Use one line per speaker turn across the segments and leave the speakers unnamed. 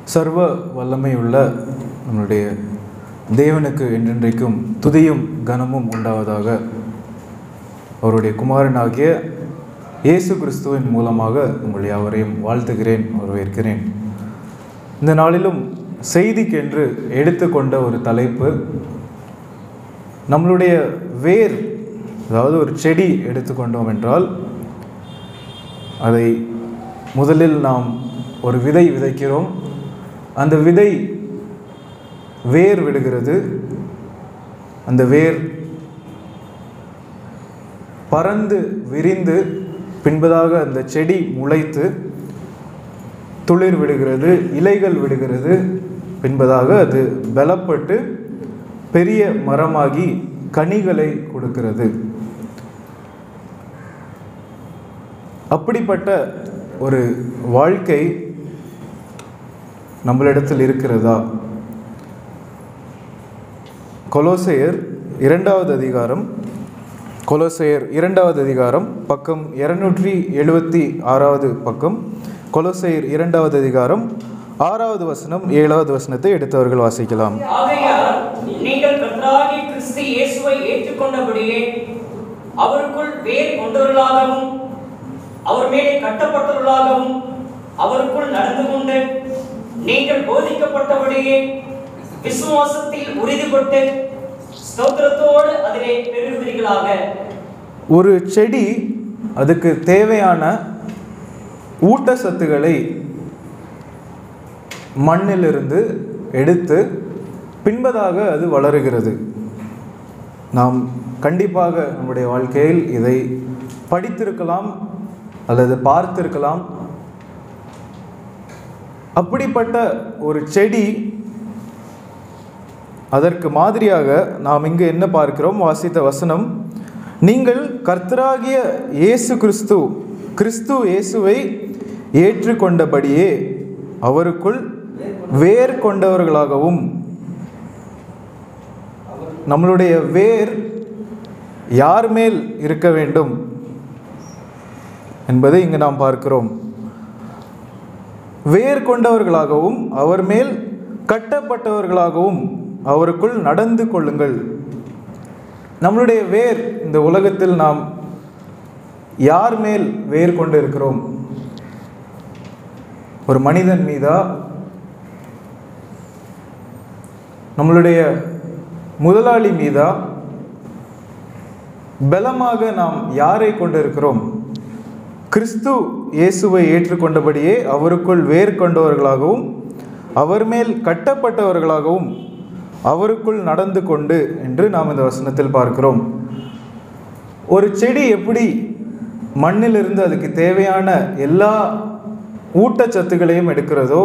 சர்வ வல்லமையுள்ள நம்முடைய தேவனுக்கு என்றென்றைக்கும் துதியும் கனமும் உண்டாவதாக அவருடைய குமாரனாகிய இயேசு கிறிஸ்துவின் மூலமாக உங்கள் யாவரையும் வாழ்த்துகிறேன் வரவேற்கிறேன் இந்த நாளிலும் செய்திக்கென்று எடுத்துக்கொண்ட ஒரு தலைப்பு நம்மளுடைய வேர் அதாவது ஒரு செடி எடுத்துக்கொண்டோம் என்றால் அதை முதலில் நாம் ஒரு விதை விதைக்கிறோம் அந்த விதை வேர் விடுகிறது அந்த வேர் பறந்து விரிந்து பின்பதாக அந்த செடி முளைத்து துளிர் விடுகிறது இலைகள் விடுகிறது பின்பதாக அது பலப்பட்டு பெரிய மரமாகி கனிகளை கொடுக்கிறது அப்படிப்பட்ட ஒரு வாழ்க்கை நம்மளிடத்தில் இருக்கிறதா கொலோசையர் இரண்டாவது அதிகாரம் கொலோசையர் இரண்டாவது அதிகாரம் பக்கம் இருநூற்றி எழுபத்தி ஆறாவது பக்கம் கொலோசையர் இரண்டாவது அதிகாரம் ஆறாவது வசனம் ஏழாவது வசனத்தை எடுத்தவர்கள் வாசிக்கலாம்
ஆகையால் நீங்கள் கர்த்தராகிய கிறிஸ்து இயேசுவை ஏற்றுக்கொண்டபடியே அவருக்குள் வேர் கொண்டவர்களாகவும் அவர் மேலே கட்டப்பட்டவர்களாகவும் அவருக்குள் நடந்து கொண்டு நீங்கள் போதிக்கப்பட்டபடியே விசுவாசத்தில் உறுதிப்பட்டு ஸ்தோத்திரத்தோடு அதிலே பெருகுவீர்களாக
ஒரு செடி அதுக்கு தேவையான ஊட்டச்சத்துக்களை மண்ணிலிருந்து எடுத்து பின்பதாக அது வளருகிறது நாம் கண்டிப்பாக நம்முடைய வாழ்க்கையில் இதை படித்திருக்கலாம் அல்லது பார்த்திருக்கலாம் அப்படிப்பட்ட ஒரு செடி அதற்கு மாதிரியாக நாம் இங்கு என்ன பார்க்கிறோம் வாசித்த வசனம் நீங்கள் கர்த்தராகிய இயேசு கிறிஸ்து கிறிஸ்து இயேசுவை ஏற்றுக்கொண்டபடியே அவருக்குள் வேர் கொண்டவர்களாகவும் நம்மளுடைய வேர் யார் மேல் இருக்க வேண்டும் என்பதை இங்கு நாம் பார்க்கிறோம் வேர் கொண்டவர்களாகவும் அவர் மேல் கட்டப்பட்டவர்களாகவும் அவருக்குள் நடந்து கொள்ளுங்கள் நம்மளுடைய வேர் இந்த உலகத்தில் நாம் யார் மேல் வேர் கொண்டு இருக்கிறோம் ஒரு மனிதன் மீதா நம்மளுடைய முதலாளி மீதா பலமாக நாம் யாரை கொண்டு இருக்கிறோம் கிறிஸ்து இயேசுவை ஏற்றுக்கொண்டபடியே அவருக்குள் வேர் கொண்டவர்களாகவும் அவர் மேல் கட்டப்பட்டவர்களாகவும் அவருக்குள் நடந்து கொண்டு என்று நாம் இந்த வசனத்தில் பார்க்கிறோம் ஒரு செடி எப்படி மண்ணிலிருந்து அதுக்கு தேவையான எல்லா ஊட்டச்சத்துக்களையும் எடுக்கிறதோ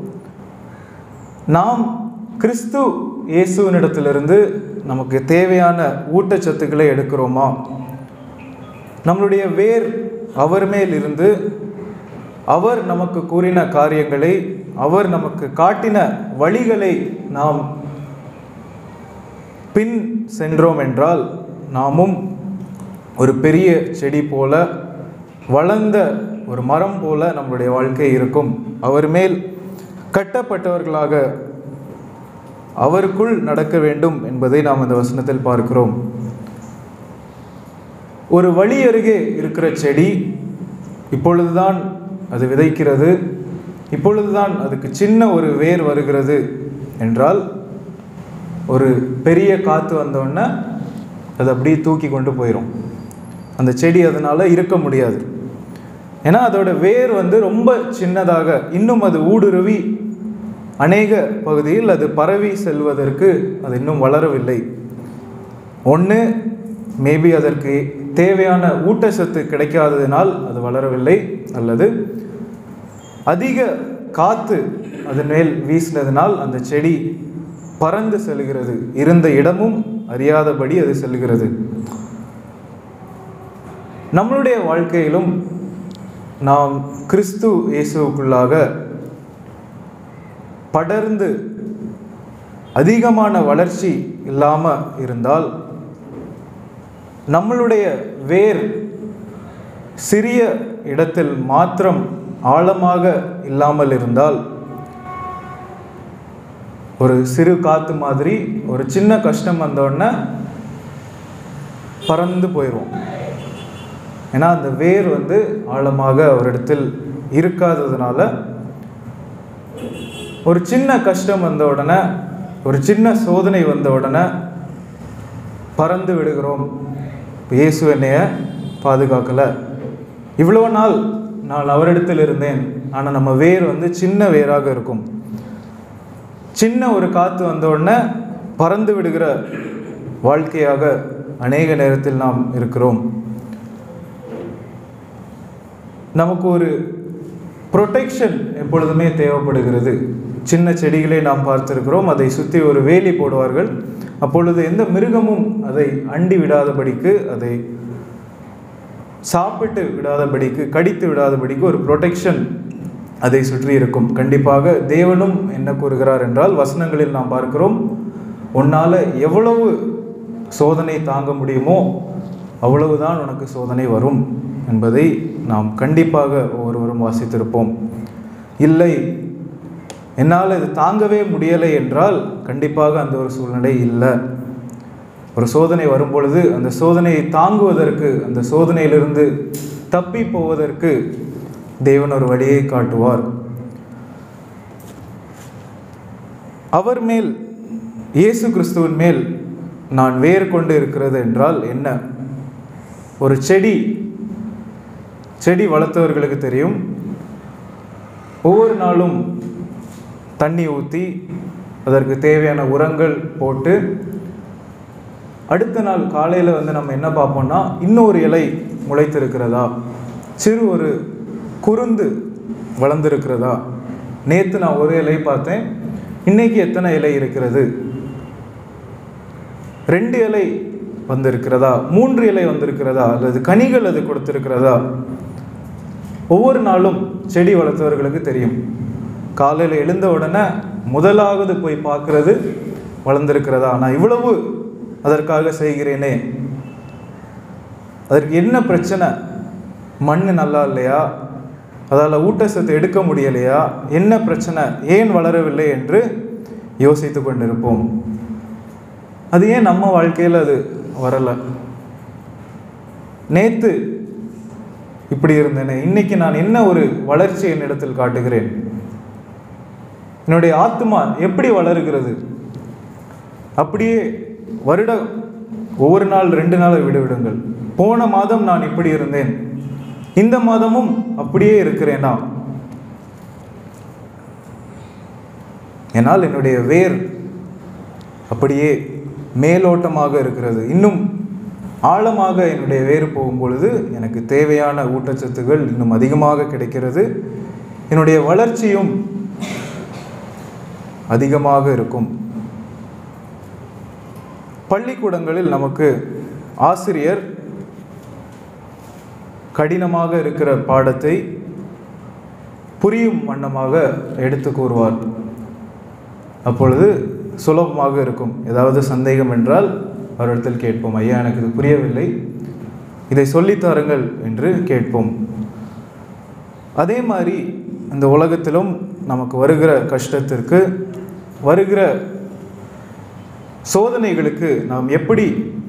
நாம் கிறிஸ்து இயேசுவினிடத்திலிருந்து நமக்கு தேவையான ஊட்டச்சத்துக்களை எடுக்கிறோமா நம்மளுடைய வேர் அவர் மேல் இருந்து அவர் நமக்கு கூறின காரியங்களை அவர் நமக்கு காட்டின வழிகளை நாம் பின் சென்றோம் என்றால் நாமும் ஒரு பெரிய செடி போல வளர்ந்த ஒரு மரம் போல நம்முடைய வாழ்க்கை இருக்கும் அவர் மேல் கட்டப்பட்டவர்களாக அவருக்குள் நடக்க வேண்டும் என்பதை நாம் இந்த வசனத்தில் பார்க்கிறோம் ஒரு வழி அருகே இருக்கிற செடி இப்பொழுதுதான் அது விதைக்கிறது இப்பொழுதுதான் அதுக்கு சின்ன ஒரு வேர் வருகிறது என்றால் ஒரு பெரிய காற்று வந்தோடனே அது அப்படியே தூக்கி கொண்டு போயிடும் அந்த செடி அதனால் இருக்க முடியாது ஏன்னா அதோட வேர் வந்து ரொம்ப சின்னதாக இன்னும் அது ஊடுருவி அநேக பகுதியில் அது பரவி செல்வதற்கு அது இன்னும் வளரவில்லை ஒன்று மேபி அதற்கு தேவையான ஊட்டச்சத்து கிடைக்காததினால் அது வளரவில்லை அல்லது அதிக காற்று அதன் மேல் வீசினதினால் அந்த செடி பறந்து செல்கிறது இருந்த இடமும் அறியாதபடி அது செல்கிறது நம்மளுடைய வாழ்க்கையிலும் நாம் கிறிஸ்து இயேசுவுக்குள்ளாக படர்ந்து அதிகமான வளர்ச்சி இல்லாமல் இருந்தால் நம்மளுடைய வேர் சிறிய இடத்தில் மாத்திரம் ஆழமாக இல்லாமல் இருந்தால் ஒரு சிறு காற்று மாதிரி ஒரு சின்ன கஷ்டம் வந்தோடனே பறந்து போயிடுவோம் ஏன்னா அந்த வேர் வந்து ஆழமாக ஒரு இடத்தில் இருக்காததுனால ஒரு சின்ன கஷ்டம் வந்த உடனே ஒரு சின்ன சோதனை வந்த உடனே பறந்து விடுகிறோம் இயேசு என்னைய பாதுகாக்கலை இவ்வளோ நாள் நான் அவரிடத்தில் இருந்தேன் ஆனால் நம்ம வேர் வந்து சின்ன வேராக இருக்கும் சின்ன ஒரு காற்று வந்த உடனே பறந்து விடுகிற வாழ்க்கையாக அநேக நேரத்தில் நாம் இருக்கிறோம் நமக்கு ஒரு ப்ரொடெக்ஷன் எப்பொழுதுமே தேவைப்படுகிறது சின்ன செடிகளை நாம் பார்த்திருக்கிறோம் அதை சுற்றி ஒரு வேலி போடுவார்கள் அப்பொழுது எந்த மிருகமும் அதை அண்டி விடாதபடிக்கு அதை சாப்பிட்டு விடாதபடிக்கு கடித்து விடாதபடிக்கு ஒரு ப்ரொடெக்ஷன் அதை சுற்றி இருக்கும் கண்டிப்பாக தேவனும் என்ன கூறுகிறார் என்றால் வசனங்களில் நாம் பார்க்கிறோம் உன்னால் எவ்வளவு சோதனை தாங்க முடியுமோ அவ்வளவுதான் உனக்கு சோதனை வரும் என்பதை நாம் கண்டிப்பாக ஒவ்வொருவரும் வாசித்திருப்போம் இல்லை என்னால் இது தாங்கவே முடியலை என்றால் கண்டிப்பாக அந்த ஒரு சூழ்நிலை இல்லை ஒரு சோதனை வரும் பொழுது அந்த சோதனையை தாங்குவதற்கு அந்த சோதனையிலிருந்து தப்பி போவதற்கு தேவன் ஒரு வழியை காட்டுவார் அவர் மேல் இயேசு கிறிஸ்துவின் மேல் நான் வேர் கொண்டு இருக்கிறது என்றால் என்ன ஒரு செடி செடி வளர்த்தவர்களுக்கு தெரியும் ஒவ்வொரு நாளும் தண்ணி ஊற்றி அதற்கு தேவையான உரங்கள் போட்டு அடுத்த நாள் காலையில் வந்து நம்ம என்ன பார்ப்போம்னா இன்னொரு இலை முளைத்திருக்கிறதா சிறு ஒரு குருந்து வளர்ந்துருக்கிறதா நேற்று நான் ஒரு இலை பார்த்தேன் இன்னைக்கு எத்தனை இலை இருக்கிறது ரெண்டு இலை வந்திருக்கிறதா மூன்று இலை வந்திருக்கிறதா அல்லது கனிகள் அது கொடுத்திருக்கிறதா ஒவ்வொரு நாளும் செடி வளர்த்தவர்களுக்கு தெரியும் காலையில் எழுந்த உடனே முதலாவது போய் பார்க்கறது வளர்ந்திருக்கிறதா நான் இவ்வளவு அதற்காக செய்கிறேனே அதற்கு என்ன பிரச்சனை மண் நல்லா இல்லையா அதால் ஊட்டச்சத்து எடுக்க முடியலையா என்ன பிரச்சனை ஏன் வளரவில்லை என்று யோசித்து கொண்டிருப்போம் அது ஏன் நம்ம வாழ்க்கையில் அது வரலை நேற்று இப்படி இருந்தேனே இன்னைக்கு நான் என்ன ஒரு வளர்ச்சி என்னிடத்தில் காட்டுகிறேன் என்னுடைய ஆத்மா எப்படி வளருகிறது அப்படியே வருடம் ஒவ்வொரு நாள் ரெண்டு நாளை விடுவிடுங்கள் போன மாதம் நான் இப்படி இருந்தேன் இந்த மாதமும் அப்படியே இருக்கிறேனா என்னால் என்னுடைய வேர் அப்படியே மேலோட்டமாக இருக்கிறது இன்னும் ஆழமாக என்னுடைய வேறு போகும் பொழுது எனக்கு தேவையான ஊட்டச்சத்துகள் இன்னும் அதிகமாக கிடைக்கிறது என்னுடைய வளர்ச்சியும் அதிகமாக இருக்கும் பள்ளிக்கூடங்களில் நமக்கு ஆசிரியர் கடினமாக இருக்கிற பாடத்தை புரியும் வண்ணமாக எடுத்து கூறுவார் அப்பொழுது சுலபமாக இருக்கும் ஏதாவது சந்தேகம் என்றால் அவரிடத்தில் கேட்போம் ஐயா எனக்கு இது புரியவில்லை இதை சொல்லித் தாருங்கள் என்று கேட்போம் அதே மாதிரி இந்த உலகத்திலும் நமக்கு வருகிற கஷ்டத்திற்கு வருகிற சோதனைகளுக்கு நாம் எப்படி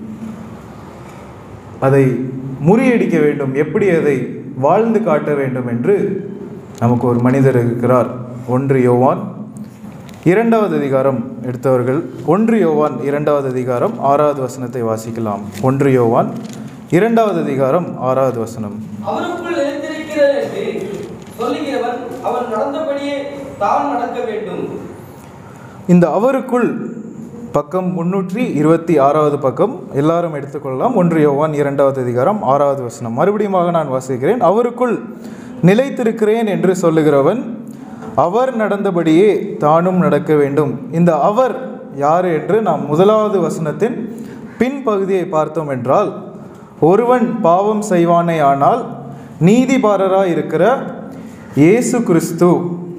அதை முறியடிக்க வேண்டும் எப்படி அதை வாழ்ந்து காட்ட வேண்டும் என்று நமக்கு ஒரு மனிதர் இருக்கிறார் ஒன்று யோவான் இரண்டாவது அதிகாரம் எடுத்தவர்கள் ஒன்று யோவான் இரண்டாவது அதிகாரம் ஆறாவது வசனத்தை வாசிக்கலாம் ஒன்று யோவான் இரண்டாவது அதிகாரம் ஆறாவது வசனம்
அவருக்குள் எழுந்திருக்கிறது என்று சொல்லுகிறவன் அவன் நடந்தபடியே தான் நடக்க வேண்டும்
இந்த அவருக்குள் பக்கம் முன்னூற்றி இருபத்தி ஆறாவது பக்கம் எல்லாரும் எடுத்துக்கொள்ளலாம் ஒன்று யோவான் இரண்டாவது அதிகாரம் ஆறாவது வசனம் மறுபடியுமாக நான் வாசிக்கிறேன் அவருக்குள் நிலைத்திருக்கிறேன் என்று சொல்லுகிறவன் அவர் நடந்தபடியே தானும் நடக்க வேண்டும் இந்த அவர் யார் என்று நாம் முதலாவது வசனத்தின் பின்பகுதியை பார்த்தோம் என்றால் ஒருவன் பாவம் செய்வானே ஆனால் நீதிபாரராய் இருக்கிற இயேசு கிறிஸ்து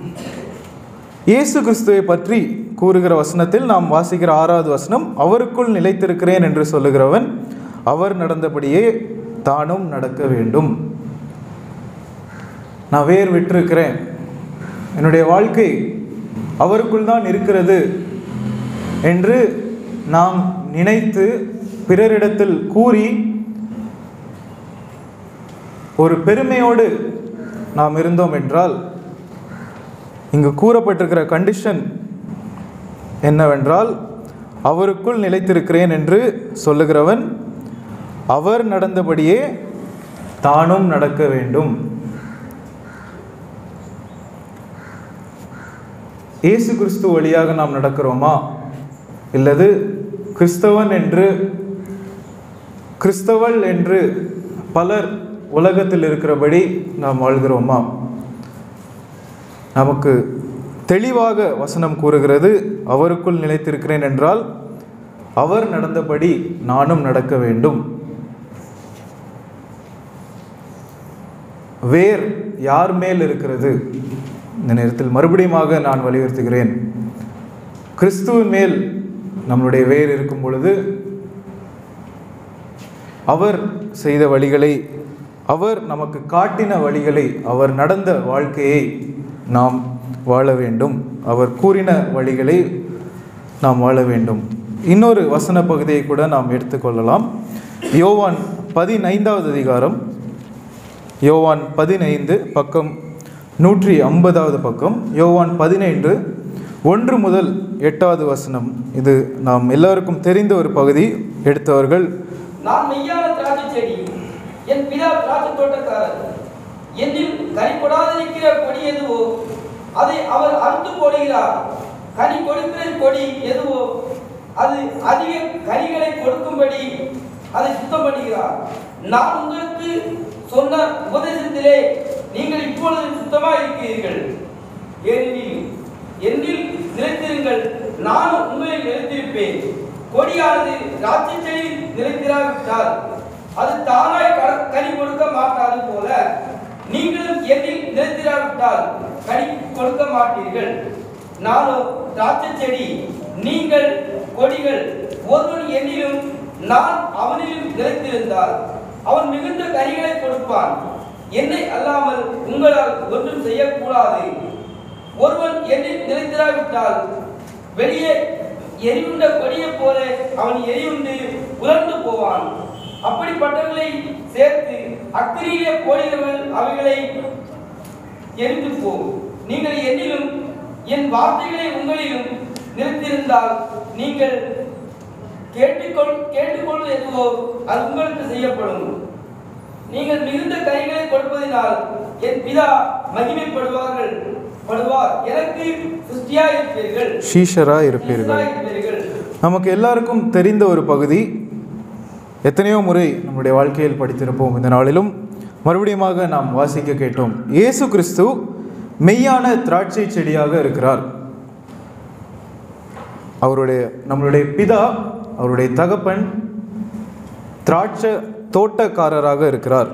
இயேசு கிறிஸ்துவை பற்றி கூறுகிற வசனத்தில் நாம் வாசிக்கிற ஆறாவது வசனம் அவருக்குள் நிலைத்திருக்கிறேன் என்று சொல்லுகிறவன் அவர் நடந்தபடியே தானும் நடக்க வேண்டும் நான் வேர் விட்டிருக்கிறேன் என்னுடைய வாழ்க்கை அவருக்குள் தான் இருக்கிறது என்று நாம் நினைத்து பிறரிடத்தில் கூறி ஒரு பெருமையோடு நாம் இருந்தோம் என்றால் இங்கு கூறப்பட்டிருக்கிற கண்டிஷன் என்னவென்றால் அவருக்குள் நிலைத்திருக்கிறேன் என்று சொல்லுகிறவன் அவர் நடந்தபடியே தானும் நடக்க வேண்டும் இயேசு கிறிஸ்து வழியாக நாம் நடக்கிறோமா இல்லது கிறிஸ்தவன் என்று கிறிஸ்தவள் என்று பலர் உலகத்தில் இருக்கிறபடி நாம் வாழ்கிறோமா நமக்கு தெளிவாக வசனம் கூறுகிறது அவருக்குள் நிலைத்திருக்கிறேன் என்றால் அவர் நடந்தபடி நானும் நடக்க வேண்டும் வேர் யார் மேல் இருக்கிறது இந்த நேரத்தில் மறுபடியுமாக நான் வலியுறுத்துகிறேன் கிறிஸ்துவின் மேல் நம்மளுடைய வேர் இருக்கும் பொழுது அவர் செய்த வழிகளை அவர் நமக்கு காட்டின வழிகளை அவர் நடந்த வாழ்க்கையை நாம் வாழ வேண்டும் அவர் கூறின வழிகளை நாம் வாழ வேண்டும் இன்னொரு வசன பகுதியை கூட நாம் எடுத்துக்கொள்ளலாம் யோவான் பதினைந்தாவது அதிகாரம் யோவான் பதினைந்து பக்கம் நூற்றி ஐம்பதாவது பக்கம் யோவான் பதினைந்து ஒன்று முதல் எட்டாவது வசனம் இது நாம் எல்லாருக்கும் தெரிந்த ஒரு பகுதி எடுத்தவர்கள்
நான் மெய்யான திராட்சை செடி என் பிதா திராட்சை தோட்டக்காரர் என்னில் கனி கொடாதிருக்கிற கொடி எதுவோ அதை அவர் அறுத்து போடுகிறார் கனி கொடுக்கிற கொடி எதுவோ அது அதிக கனிகளை கொடுக்கும்படி அதை சுத்தம் பண்ணுகிறார் நான் உங்களுக்கு சொன்ன உபதேசத்திலே நீங்கள் இப்பொழுது சுத்தமாக இருக்கிறீர்கள் ஏனெனில் என்னில் நிலைத்திருங்கள் நானும் உங்களில் நிலைத்திருப்பேன் கொடியானது திராட்சை செடியில் நிலைத்திராவிட்டால் அது தானாய் க- கனி கொடுக்க மாட்டாது போல நீங்களும் என்னில் நிலைத்திராவிட்டால் கனி கொடுக்க மாட்டீர்கள் நானும் திராட்சை செடி நீங்கள் கொடிகள் ஒருவன் என்னிலும் நான் அவனிலும் நிலைத்திருந்தால் அவன் மிகுந்த கனிகளை கொடுப்பான் என்னை அல்லாமல் உங்களால் ஒன்றும் செய்யக்கூடாது ஒருவன் என்னில் நிலைத்திராவிட்டால் வெளியே எரியுண்ட கொடியைப் போல அவன் எரியுண்டு உலர்ந்து போவான் அப்படிப்பட்டவர்களை சேர்த்து அக்கிரியிலே போடுகிறவர்கள் அவைகளை எரிந்து போம் நீங்கள் என்னிலும் என் வார்த்தைகளை உங்களிலும் நிலைத்திருந்தால் நீங்கள் கேட்டுக்கொள் கேட்டுக்கொள்வது எதுவோ அது உங்களுக்கு செய்யப்படும் நீங்கள் மிகுந்த கனிகளை கொடுப்பதினால் என் பிதா மகிமைப்படுவார்கள் படுவார் எனக்கு சிருஷ்டியாய் இருப்பீர்கள்
ஷீஷரா இருப்பீர்கள்
சிருஷ்டியாய் இருப்பீர்கள்
நமக்கு எல்லாருக்கும் தெரிந்த ஒரு பகுதி எத்தனையோ முறை நம்முடைய வாழ்க்கையில் படித்திருப்போம் இந்த நாளிலும் மறுபடியுமாக நாம் வாசிக்க கேட்டோம் இயேசு கிறிஸ்து மெய்யான திராட்சை செடியாக இருக்கிறார் அவருடைய நம்மளுடைய பிதா அவருடைய தகப்பன் திராட்சை தோட்டக்காரராக இருக்கிறார்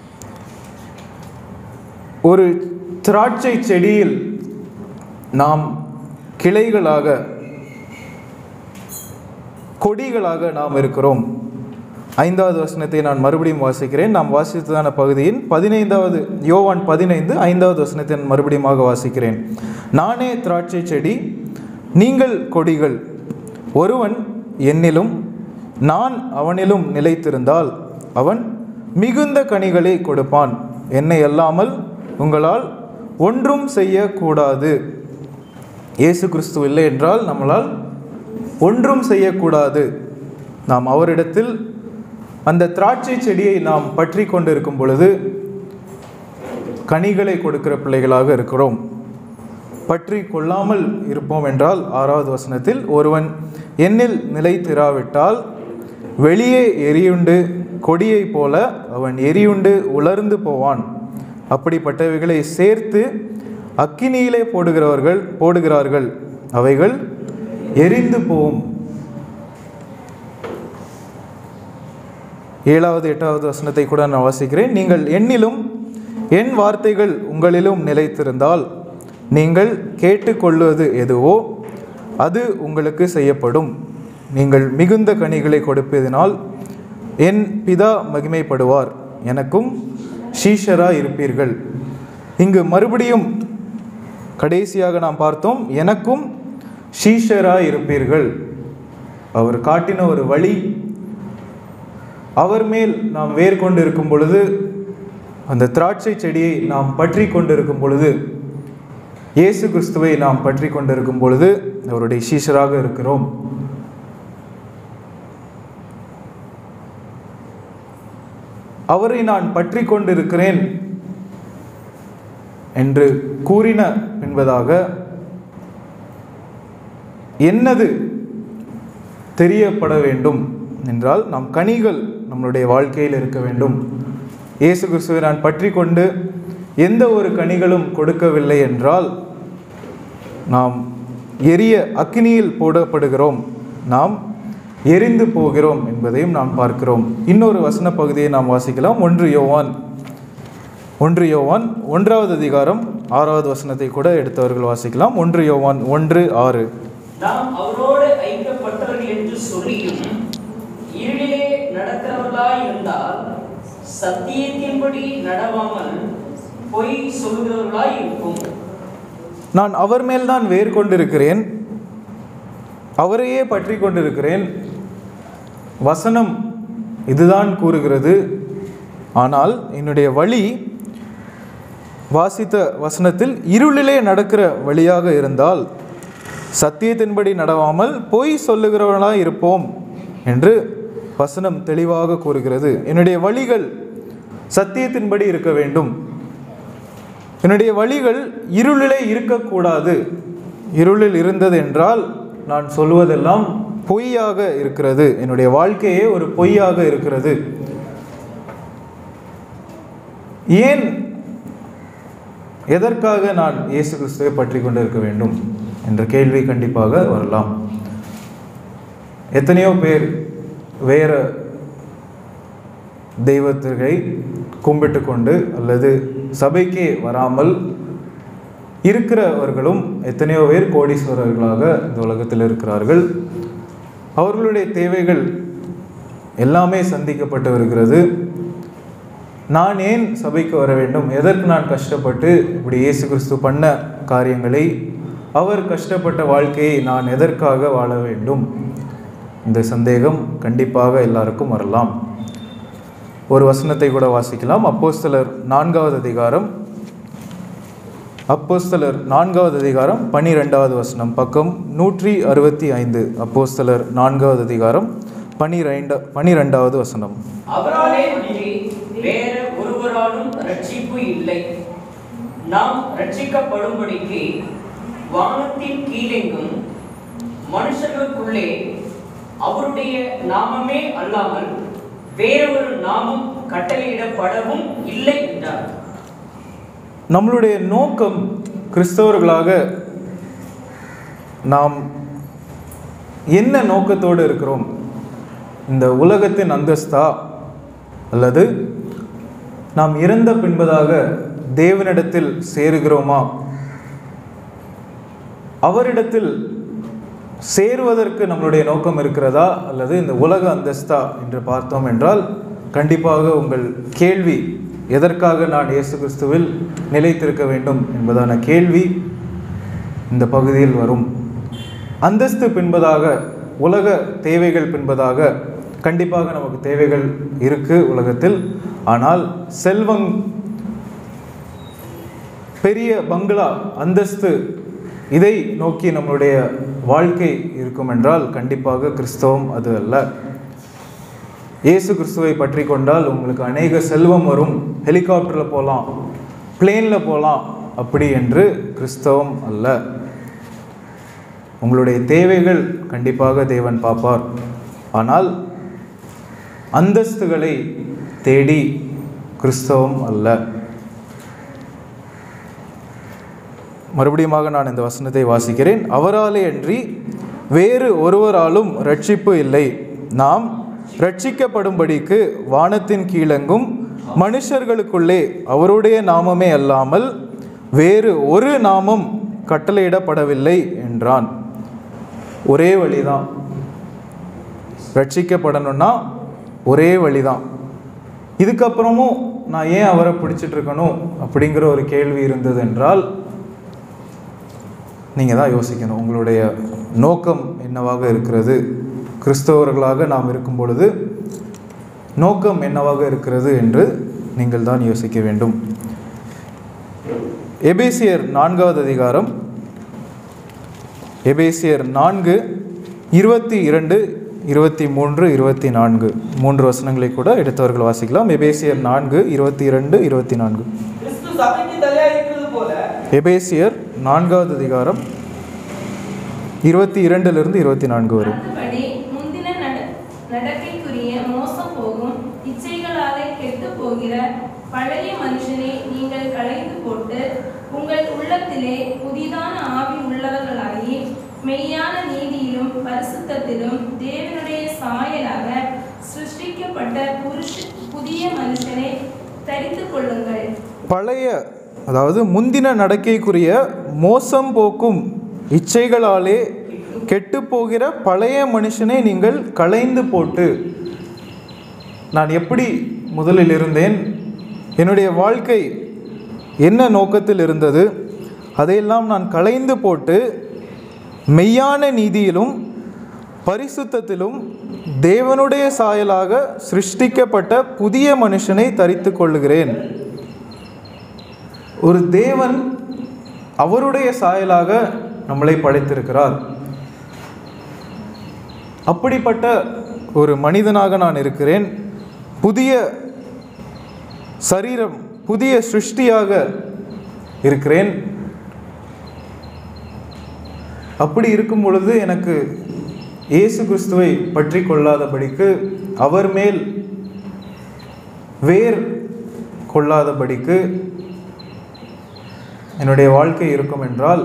ஒரு திராட்சை செடியில் நாம் கிளைகளாக கொடிகளாக நாம் இருக்கிறோம் ஐந்தாவது வசனத்தை நான் மறுபடியும் வாசிக்கிறேன் நாம் வாசித்ததான பகுதியின் பதினைந்தாவது யோவான் பதினைந்து ஐந்தாவது வசனத்தை நான் மறுபடியுமாக வாசிக்கிறேன் நானே திராட்சை செடி நீங்கள் கொடிகள் ஒருவன் என்னிலும் நான் அவனிலும் நிலைத்திருந்தால் அவன் மிகுந்த கனிகளை கொடுப்பான் என்னை அல்லாமல் உங்களால் ஒன்றும் செய்யக்கூடாது இயேசு கிறிஸ்து இல்லை என்றால் நம்மளால் ஒன்றும் செய்யக்கூடாது நாம் அவரிடத்தில் அந்த திராட்சை செடியை நாம் பற்றி கொண்டிருக்கும் பொழுது கனிகளை கொடுக்கிற பிள்ளைகளாக இருக்கிறோம் பற்றி கொள்ளாமல் இருப்போம் என்றால் ஆறாவது வசனத்தில் ஒருவன் என்னில் நிலைத்திராவிட்டால் வெளியே எரியுண்டு கொடியைப் போல அவன் எரியுண்டு உலர்ந்து போவான் அப்படிப்பட்டவைகளை சேர்த்து அக்கினியிலே போடுகிறவர்கள் போடுகிறார்கள் அவைகள் எரிந்து போகும் ஏழாவது எட்டாவது வசனத்தை கூட நான் வாசிக்கிறேன் நீங்கள் என்னிலும் என் வார்த்தைகள் உங்களிலும் நிலைத்திருந்தால் நீங்கள் கேட்டுக்கொள்வது எதுவோ அது உங்களுக்கு செய்யப்படும் நீங்கள் மிகுந்த கனிகளை கொடுப்பதினால் என் பிதா மகிமைப்படுவார் எனக்கும் ஷீஷரா இருப்பீர்கள் இங்கு மறுபடியும் கடைசியாக நாம் பார்த்தோம் எனக்கும் ஷீஷரா இருப்பீர்கள் அவர் காட்டின ஒரு வழி அவர் மேல் நாம் வேர் கொண்டு இருக்கும் பொழுது அந்த திராட்சை செடியை நாம் பற்றி கொண்டிருக்கும் பொழுது இயேசு கிறிஸ்துவை நாம் பற்றி கொண்டிருக்கும் பொழுது அவருடைய சீஷராக இருக்கிறோம் அவரை நான் பற்றி கொண்டிருக்கிறேன் என்று கூறின என்பதாக என்னது தெரியப்பட வேண்டும் என்றால் நாம் கனிகள் நம்மளுடைய வாழ்க்கையில் இருக்க வேண்டும் இயேசு கிறிஸ்துவை நான் பற்றி கொண்டு எந்த ஒரு கனிகளும் கொடுக்கவில்லை என்றால் நாம் எரிய அக்னியில் போடப்படுகிறோம் நாம் எரிந்து போகிறோம் என்பதையும் நாம் பார்க்கிறோம் இன்னொரு வசன பகுதியை நாம் வாசிக்கலாம் ஒன்று யோவான் ஒன்று யோவான் ஒன்றாவது அதிகாரம் ஆறாவது வசனத்தை கூட எடுத்தவர்கள் வாசிக்கலாம் ஒன்று யோவான் ஒன்று ஆறு
நாம் அவரோடு ஐக்கியப்பட்டவர்கள் என்று சொல்லியும் இருளிலே நடக்கிறவர்களாய் இருந்தால் சத்தியத்தின்படி நடவாமல் பொய் சொல்கிறவர்களாய் இருக்கும்
நான் அவர் மேல்தான் வேர் கொண்டிருக்கிறேன் அவரையே பற்றி கொண்டிருக்கிறேன் வசனம் இதுதான் கூறுகிறது ஆனால் என்னுடைய வழி வாசித்த வசனத்தில் இருளிலே நடக்கிற வழியாக இருந்தால் சத்தியத்தின்படி நடவாமல் பொய் சொல்லுகிறவர்களாக இருப்போம் என்று வசனம் தெளிவாக கூறுகிறது என்னுடைய வழிகள் சத்தியத்தின்படி இருக்க வேண்டும் என்னுடைய வழிகள் இருளிலே இருக்கக்கூடாது இருளில் இருந்தது என்றால் நான் சொல்வதெல்லாம் பொய்யாக இருக்கிறது என்னுடைய வாழ்க்கையே ஒரு பொய்யாக இருக்கிறது ஏன் எதற்காக நான் இயேசு கிறிஸ்துவை பற்றி கொண்டிருக்க வேண்டும் என்ற கேள்வி கண்டிப்பாக வரலாம் எத்தனையோ பேர் வேற தெய்வத்தை கும்பிட்டு கொண்டு அல்லது சபைக்கே வராமல் இருக்கிறவர்களும் எத்தனையோ பேர் கோடீஸ்வரர்களாக இந்த உலகத்தில் இருக்கிறார்கள் அவர்களுடைய தேவைகள் எல்லாமே சந்திக்கப்பட்டு வருகிறது நான் ஏன் சபைக்கு வர வேண்டும் எதற்கு நான் கஷ்டப்பட்டு இப்படி இயேசு கிறிஸ்து பண்ண காரியங்களை அவர் கஷ்டப்பட்ட வாழ்க்கையை நான் எதற்காக வாழ வேண்டும் இந்த சந்தேகம் கண்டிப்பாக எல்லாருக்கும் வரலாம் ஒரு வசனத்தை கூட வாசிக்கலாம் அப்போஸ்தலர் நான்காவது அதிகாரம் அப்போஸ்தலர் நான்காவது அதிகாரம் பனிரெண்டாவது வசனம் பக்கம் நூற்றி அறுபத்தி ஐந்து அப்போஸ்தலர் நான்காவது அதிகாரம் பனிரெண்ட பனிரெண்டாவது வசனம்
அவராலே அன்றி வேற ஒருவராலும் ரட்சிப்பு இல்லை நாம் ரட்சிக்கப்படும்படிக்கு வானத்தின் கீழெங்கும் மனுஷர்களுக்குள்ளே அவருடைய நாமமே அல்லாமல் வேறொரு நாமம் கட்டளையிடப்படவும் இல்லை என்றார்
நம்மளுடைய நோக்கம் கிறிஸ்தவர்களாக நாம் என்ன நோக்கத்தோடு இருக்கிறோம் இந்த உலகத்தின் அந்தஸ்தா அல்லது நாம் இறந்த பின்பதாக தேவனிடத்தில் சேருகிறோமா அவரிடத்தில் சேருவதற்கு நம்மளுடைய நோக்கம் இருக்கிறதா அல்லது இந்த உலக அந்தஸ்தா என்று பார்த்தோம் என்றால் கண்டிப்பாக உங்கள் கேள்வி எதற்காக நான் இயேசு கிறிஸ்துவில் நிலைத்திருக்க வேண்டும் என்பதான கேள்வி இந்த பகுதியில் வரும் அந்தஸ்து பின்பதாக உலக தேவைகள் பின்பதாக கண்டிப்பாக நமக்கு தேவைகள் இருக்கு உலகத்தில் ஆனால் செல்வம் பெரிய பங்களா அந்தஸ்து இதை நோக்கி நம்மளுடைய வாழ்க்கை இருக்கும் என்றால் கண்டிப்பாக கிறிஸ்தவம் அது அல்ல இயேசு கிறிஸ்துவை பற்றி கொண்டால் உங்களுக்கு அநேக செல்வம் வரும் ஹெலிகாப்டரில் போகலாம் பிளேனில் போகலாம் அப்படி என்று கிறிஸ்தவம் அல்ல உங்களுடைய தேவைகள் கண்டிப்பாக தேவன் பார்ப்பார் ஆனால் அந்தஸ்துகளை தேடி கிறிஸ்தவம் அல்ல மறுபடியுமாக நான் இந்த வசனத்தை வாசிக்கிறேன் அவராலே அன்றி வேறு ஒருவராலும் ரட்சிப்பு இல்லை நாம் ரட்சிக்கப்படும்படிக்கு வானத்தின் கீழெங்கும் மனுஷர்களுக்குள்ளே அவருடைய நாமமே அல்லாமல் வேறு ஒரு நாமம் கட்டளையிடப்படவில்லை என்றான் ஒரே வழிதான் ரட்சிக்கப்படணும்னா ஒரே வழிதான் இதுக்கப்புறமும் நான் ஏன் அவரை பிடிச்சிட்டு இருக்கணும் அப்படிங்கிற ஒரு கேள்வி இருந்தது என்றால் நீங்கள் தான் யோசிக்கணும் உங்களுடைய நோக்கம் என்னவாக இருக்கிறது கிறிஸ்தவர்களாக நாம் இருக்கும் பொழுது நோக்கம் என்னவாக இருக்கிறது என்று நீங்கள் தான் யோசிக்க வேண்டும் எபேசியர் நான்காவது அதிகாரம் எபேசியர் நான்கு இருபத்தி இரண்டு இருபத்தி மூன்று இருபத்தி நான்கு மூன்று வசனங்களை கூட எடுத்தவர்கள் வாசிக்கலாம் எபேசியர் நான்கு இருபத்தி இரண்டு இருபத்தி நான்கு
கிறிஸ்து சபைக்கு தலையா இருக்கிறது போல
எபேசியர் நான்காவது அதிகாரம் இருபத்தி இரண்டிலிருந்து இருபத்தி நான்கு வரை
மற்றபடி முந்தின நட- நடக்கைக்குரிய மோசம் போகும் இச்சைகளாலே கெட்டுப் போகிற பழைய மனுஷனை நீங்கள் களைந்து போட்டு உங்கள் உள்ளத்திலே புதிதான ஆவி உள்ளவர்களாகி மெய்யான நீதியிலும் பரிசுத்தத்திலும் தேவனுடைய சாயலாக சிருஷ்டிக்கப்பட்ட புருஷ புதிய மனுஷனை தரித்துக் கொள்ளுங்கள்
பழைய அதாவது முந்தின நடக்கைக்குரிய மோசம் போக்கும் இச்சைகளாலே கெட்டுப்போகிற பழைய மனுஷனை நீங்கள் களைந்து போட்டு நான் எப்படி முதலில் இருந்தேன் என்னுடைய வாழ்க்கை என்ன நோக்கத்தில் இருந்தது அதையெல்லாம் நான் களைந்து போட்டு மெய்யான நீதியிலும் பரிசுத்தத்திலும் தேவனுடைய சாயலாக சிருஷ்டிக்கப்பட்ட புதிய மனுஷனை தரித்து கொள்ளுகிறேன் ஒரு தேவன் அவருடைய சாயலாக நம்மளை படைத்திருக்கிறார் அப்படிப்பட்ட ஒரு மனிதனாக நான் இருக்கிறேன் புதிய சரீரம் புதிய சிருஷ்டியாக இருக்கிறேன் அப்படி இருக்கும் பொழுது எனக்கு இயேசு கிறிஸ்துவை பற்றி கொள்ளாதபடிக்கு அவர் மேல் வேர் கொள்ளாதபடிக்கு என்னுடைய வாழ்க்கை இருக்கும் என்றால்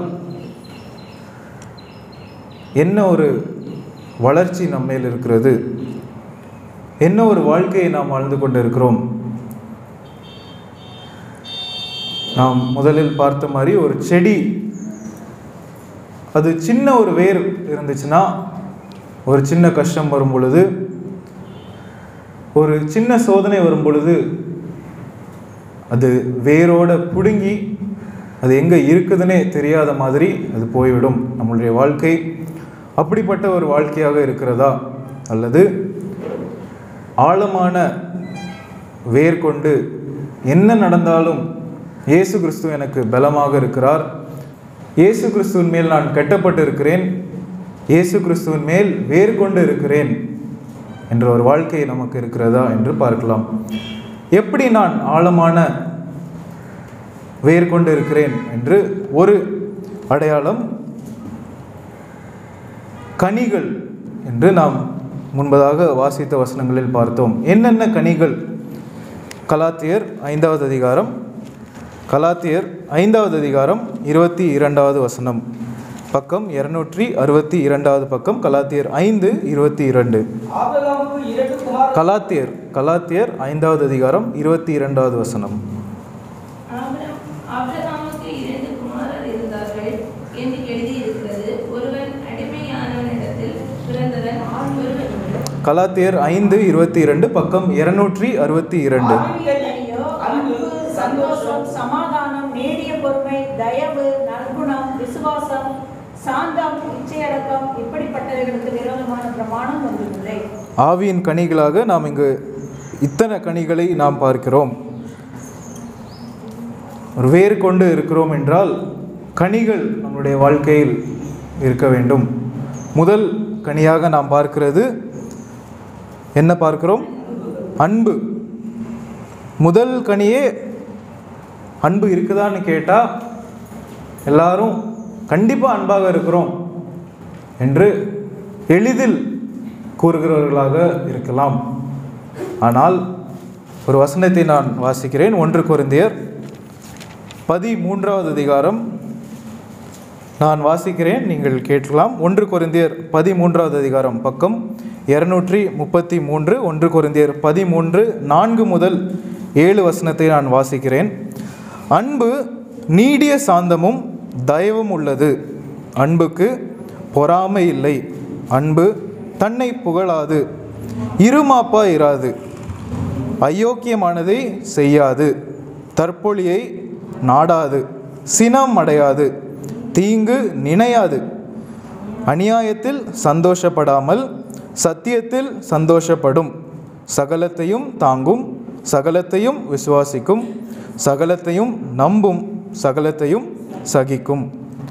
என்ன ஒரு வளர்ச்சி நம்மேல் இருக்கிறது என்ன ஒரு வாழ்க்கையை நாம் வாழ்ந்து கொண்டு இருக்கிறோம் நாம் முதலில் பார்த்த மாதிரி ஒரு செடி அது சின்ன ஒரு வேர் இருந்துச்சுன்னா ஒரு சின்ன கஷ்டம் வரும் பொழுது ஒரு சின்ன சோதனை வரும் பொழுது அது வேரோட பிடுங்கி அது எங்கே இருக்குதுன்னே தெரியாத மாதிரி அது போய்விடும் நம்மளுடைய வாழ்க்கை அப்படிப்பட்ட ஒரு வாழ்க்கையாக இருக்கிறதா அல்லது ஆழமான வேர் கொண்டு என்ன நடந்தாலும் இயேசு கிறிஸ்து எனக்கு பலமாக இருக்கிறார் இயேசு கிறிஸ்துவின் மேல் நான் கட்டப்பட்டு இருக்கிறேன் இயேசு கிறிஸ்துவின் மேல் வேர் கொண்டு இருக்கிறேன் என்ற ஒரு வாழ்க்கை நமக்கு இருக்கிறதா என்று பார்க்கலாம் எப்படி நான் ஆழமான வேர் கொண்டு இருக்கிறேன் என்று ஒரு அடையாளம் கனிகள் என்று நாம் முன்பதாக வாசித்த வசனங்களில் பார்த்தோம் என்னென்ன கனிகள் கலாத்தியர் ஐந்தாவது அதிகாரம் கலாத்தியர் ஐந்தாவது அதிகாரம் இருபத்தி இரண்டாவது வசனம் பக்கம் இருநூற்றி அறுபத்தி இரண்டாவது பக்கம் கலாத்தியர் ஐந்து இருபத்தி இரண்டு
ஆபிரகாமுக்கு இரண்டு குமார்
கலாத்தியர் கலாத்தியர் ஐந்தாவது அதிகாரம் இருபத்தி இரண்டாவது வசனம்
ஆபிரம்- ஆபிரகாமுக்கு இரண்டு குமாரர் இருந்தார்கள் என்று எழுதியிருக்கிறது ஒருவன் அடிமையானவனிடத்தில் பிறந்தவன் ஒருவன்
கலாத்தியர் ஐந்து இருபத்தி இரண்டு பக்கம் இருநூற்றி அறுபத்தி இரண்டு
ஆவியையோ அன்பு சந்தோஷம் சமாதானம் நீடிய பொறுமை தயவு நற்குணம் விசுவாசம் சாந்தம் இச்சையடக்கம் இப்படிப்பட்டவைகளுக்கு விரோதமான பிரமாணம் ஒன்றுமில்லை
ஆவியின் கனிகளாக நாம் இங்கு இத்தனை கனிகளை நாம் பார்க்கிறோம் ஒரு வேர் கொண்டு இருக்கிறோம் என்றால் கனிகள் நம்முடைய வாழ்க்கையில் இருக்க வேண்டும் முதல் கனியாக நாம் பார்க்கிறது என்ன பார்க்கிறோம் அன்பு முதல் கனியே அன்பு இருக்குதான்னு கேட்டால் எல்லாரும் கண்டிப்பாக அன்பாக இருக்கிறோம் என்று எளிதில் கூறுகிறவர்களாக இருக்கலாம் ஆனால் ஒரு வசனத்தை நான் வாசிக்கிறேன் ஒன்று கொரிந்தியர் பதிமூன்றாவது அதிகாரம் நான் வாசிக்கிறேன் நீங்கள் கேட்கலாம் ஒன்று கொரிந்தியர் பதிமூன்றாவது அதிகாரம் பக்கம் இருநூற்றி முப்பத்தி மூன்று ஒன்று கொரிந்தியர் பதிமூன்று நான்கு முதல் ஏழு வசனத்தை நான் வாசிக்கிறேன் அன்பு நீடிய சாந்தமும் தயவும் உள்ளது அன்புக்கு பொறாமை இல்லை அன்பு தன்னை புகழாது இருமாப்பா இராது அயோக்கியமானதை செய்யாது தற்பொழியை நாடாது சினம் அடையாது தீங்கு நினையாது அநியாயத்தில் சந்தோஷப்படாமல் சத்தியத்தில் சந்தோஷப்படும் சகலத்தையும் தாங்கும் சகலத்தையும் விசுவாசிக்கும் சகலத்தையும் நம்பும் சகலத்தையும் சகிக்கும்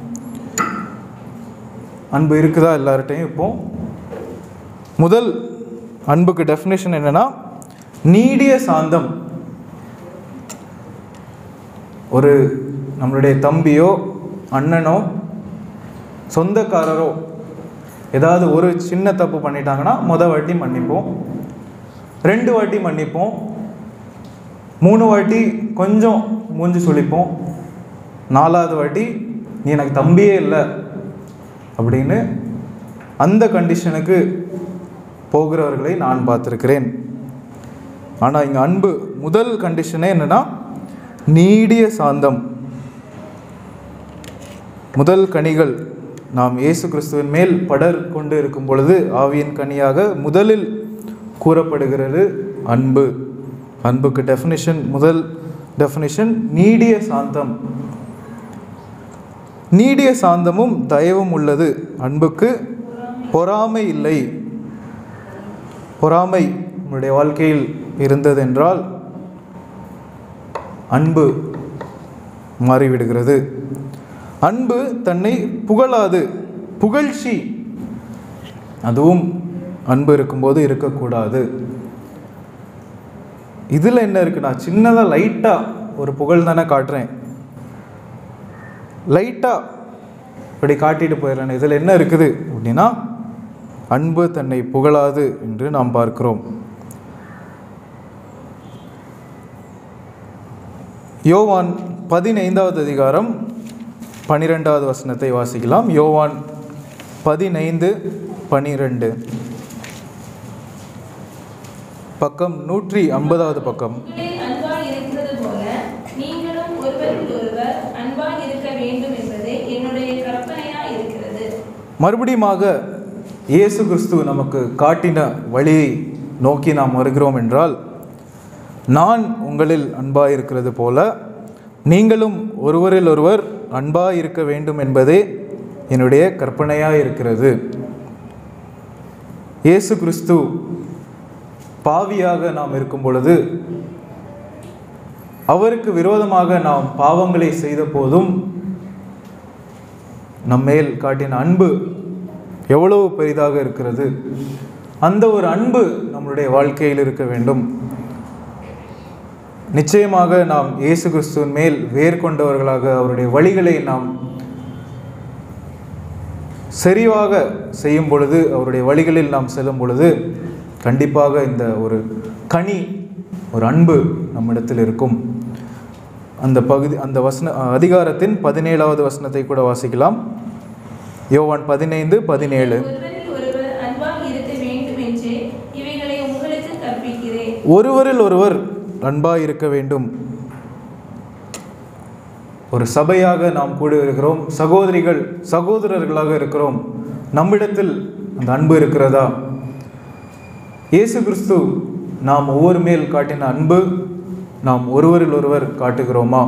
அன்பு இருக்குதா எல்லார்ட்டையும் இப்போ முதல் அன்புக்கு டெஃபினேஷன் என்னன்னா நீடிய சாந்தம் ஒரு நம்மளுடைய தம்பியோ அண்ணனோ சொந்தக்காரரோ ஏதாவது ஒரு சின்ன தப்பு பண்ணிட்டாங்கன்னா முத வாட்டி மன்னிப்போம் ரெண்டு வாட்டி மன்னிப்போம் மூணு வாட்டி கொஞ்சம் மூஞ்சி சுளிப்போம் நாலாவது வாட்டி நீ எனக்கு தம்பியே இல்லை அப்படின்னு அந்த கண்டிஷனுக்கு போகிறவர்களை நான் பார்த்துருக்கிறேன் ஆனால் இங்கே அன்பு முதல் கண்டிஷனே என்னன்னா நீடிய சாந்தம் முதல் கனிகள் நாம் இயேசு கிறிஸ்துவின் மேல் படர் கொண்டு இருக்கும் பொழுது ஆவியின் கனியாக முதலில் கூறப்படுகிறது அன்பு அன்புக்கு டெஃபினிஷன் முதல் டெஃபினிஷன் நீடிய சாந்தம் நீடிய சாந்தமும் தயவும் உள்ளது அன்புக்கு பொறாமை இல்லை பொறாமை நம்முடைய வாழ்க்கையில் இருந்ததென்றால் அன்பு மாறிவிடுகிறது அன்பு தன்னை புகழாது புகழ்ச்சி அதுவும் அன்பு இருக்கும்போது இருக்கக்கூடாது இதில் என்ன இருக்கு நான் சின்னதாக லைட்டாக ஒரு புகழ் தானே காட்டுறேன் லைட்டாக இப்படி காட்டிட்டு போயிடுறேன் இதில் என்ன இருக்குது அப்படின்னா அன்பு தன்னை புகழாது என்று நாம் பார்க்கிறோம் யோவான் பதினைந்தாவது அதிகாரம் பனிரெண்டாவது வசனத்தை வாசிக்கலாம் யோவான் பதினைந்து பனிரெண்டு பக்கம் நூற்றி ஐம்பதாவது பக்கம்
உங்களில் அன்பாய் இருக்கிறது போல நீங்களும் ஒருவரில் ஒருவர் அன்பாய் இருக்க வேண்டும் என்பதே என்னுடைய கற்பனையா இருக்கிறது
மறுபடியுமாக இயேசு கிறிஸ்து நமக்கு காட்டின வழியை நோக்கி நாம் வருகிறோம் என்றால் நான் உங்களில் அன்பாய் இருக்கிறது போல நீங்களும் ஒருவரில் ஒருவர் அன்பாய் இருக்க வேண்டும் என்பதே என்னுடைய கற்பனையாக இருக்கிறது இயேசு கிறிஸ்து பாவியாக நாம் இருக்கும் பொழுது அவருக்கு விரோதமாக நாம் பாவங்களை செய்த போதும் நம்மேல் காட்டின அன்பு எவ்வளவு பெரிதாக இருக்கிறது அந்த ஒரு அன்பு நம்மளுடைய வாழ்க்கையில் இருக்க வேண்டும் நிச்சயமாக நாம் இயேசு கிறிஸ்துவின் மேல் வேர் கொண்டவர்களாக அவருடைய வழிகளை நாம் சரிவாக செய்யும் பொழுது அவருடைய வழிகளில் நாம் செல்லும் பொழுது கண்டிப்பாக இந்த ஒரு கனி ஒரு அன்பு நம்மிடத்தில் இருக்கும் அந்த பகுதி அந்த வசன அதிகாரத்தின் பதினேழாவது வசனத்தை கூட வாசிக்கலாம் யோவான் பதினைந்து பதினேழு
ஒருவரில் ஒருவர் அன்பாய் இருக்க வேண்டும் என்றே இவைகளை உங்களுக்கு கற்பிக்கிறேன்
ஒருவரில் ஒருவர் அன்பாய் இருக்க வேண்டும் ஒரு சபையாக நாம் கூடி இருக்கிறோம் சகோதரிகள் சகோதரர்களாக இருக்கிறோம் நம்மிடத்தில் அந்த அன்பு இருக்கிறதா இயேசு கிறிஸ்து நாம் ஒவ்வொரு மேல் காட்டின அன்பு நாம் ஒருவரில் ஒருவர் காட்டுகிறோமா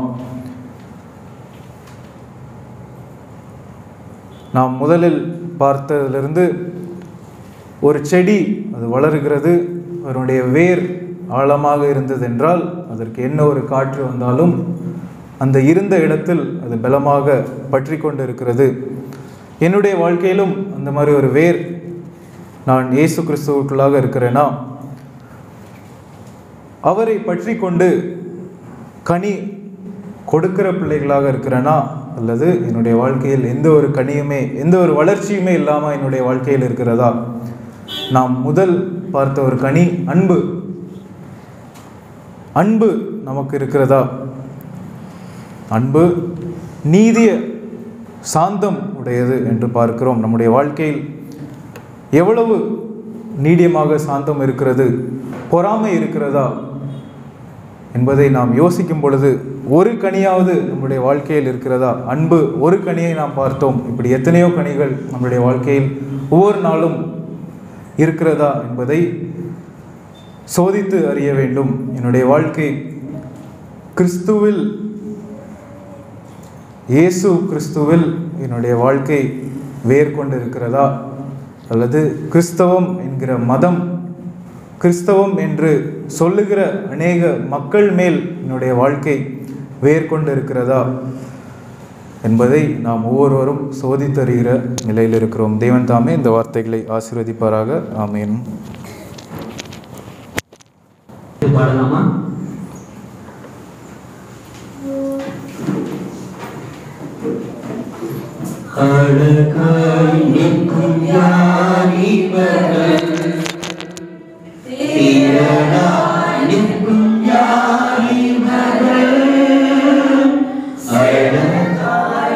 நாம் முதலில் பார்த்ததிலிருந்து ஒரு செடி அது வளருகிறது அதனுடைய வேர் ஆழமாக இருந்ததென்றால் அதற்கு என்ன ஒரு காற்று வந்தாலும் அந்த இருந்த இடத்தில் அது பலமாக பற்றி கொண்டு இருக்கிறது என்னுடைய வாழ்க்கையிலும் அந்த மாதிரி ஒரு வேர் நான் இயேசு கிறிஸ்துவுக்குள்ளாக இருக்கிறேனா அவரை பற்றி கொண்டு கனி கொடுக்கிற பிள்ளைகளாக இருக்கிறேனா அல்லது என்னுடைய வாழ்க்கையில் எந்த ஒரு கனியுமே எந்த ஒரு வளர்ச்சியுமே இல்லாமல் என்னுடைய வாழ்க்கையில் இருக்கிறதா நாம் முதல் பார்த்த ஒரு கனி அன்பு அன்பு நமக்கு இருக்கிறதா அன்பு நீதிய சாந்தம் உடையது என்று பார்க்கிறோம் நம்முடைய வாழ்க்கையில் எவ்வளவு நீடியமாக சாந்தம் இருக்கிறது பொறாமை இருக்கிறதா என்பதை நாம் யோசிக்கும் பொழுது ஒரு கனியாவது நம்முடைய வாழ்க்கையில் இருக்கிறதா அன்பு ஒரு கனியை நாம் பார்த்தோம் இப்படி எத்தனையோ கனிகள் நம்முடைய வாழ்க்கையில் ஒவ்வொரு நாளும் இருக்கிறதா என்பதை சோதித்து அறிய வேண்டும் என்னுடைய வாழ்க்கை கிறிஸ்துவில் இயேசு கிறிஸ்துவில் என்னுடைய வாழ்க்கை வேர் கொண்டு இருக்கிறதா அல்லது கிறிஸ்தவம் என்கிற மதம் கிறிஸ்தவம் என்று சொல்லுகிற அநேக மக்கள் மேல் என்னுடைய வாழ்க்கை வேர் கொண்டு இருக்கிறதா என்பதை நாம் ஒவ்வொருவரும் சோதித்தறிகிற நிலையில் இருக்கிறோம் தேவன் தாமே இந்த வார்த்தைகளை ஆசீர்வதிப்பாராக ஆமேன்
பாடலாமா அழகாய் நிற்கும் யாரிவர்கள் தீரனாய் நிற்கும் யாரிவர்கள் அழகாய்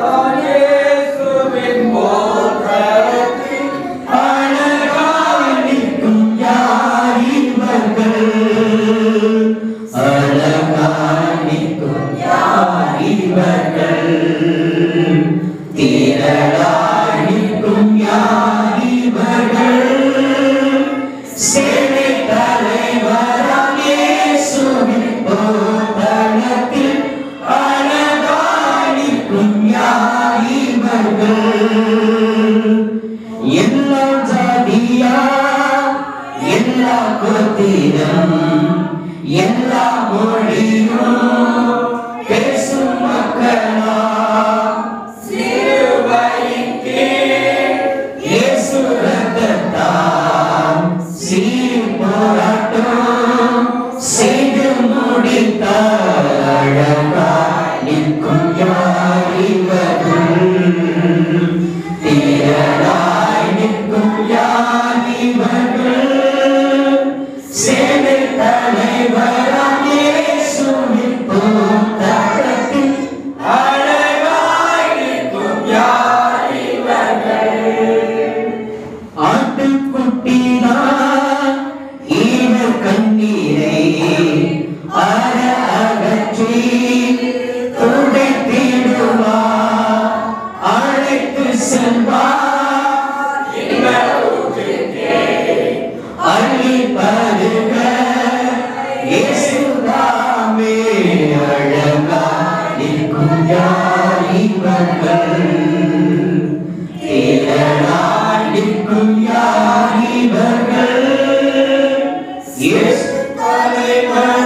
அழகாய் நிற்கும் யாரிவர்கள் அழகாய் நிற்கும் யாரிவர்கள் தீரலாய் நிற்கும் யாரிவர்கள் சேவை தலைவராம் இயேசுவின் போதனத்தில் அழகாய் நிற்கும் யாரிவர்கள் எல்லா ஜாதியா எல்லா கோத்திரம் எல்லா மொழியும் பேசும் மக்களா சிறுவரின் கீழ் இயேசு ரத்தத்தால் சீர் போராட்டம் செய்து முடித்தார் அழகாய் நிற்கும் யாரிவர்கள் தீரனாய் நிற்கும் யாரிவர்கள் சேவை தலைவராம் இயேசுவின் போராட்டத்தில் அழகாய் நிற்கும் ஆட்டுக்குட்டிதான் ஈவர் கண்ணீரை அற அகற்றி துடைத்திடுவா அழைத்து செல்வா அள்ளி பருக இயேசுதாமே அழகா நிற்கும் யாரிவர்கள் தீரனாய் நிற்கும் யாரிவர்கள் இயேசு தலைவர்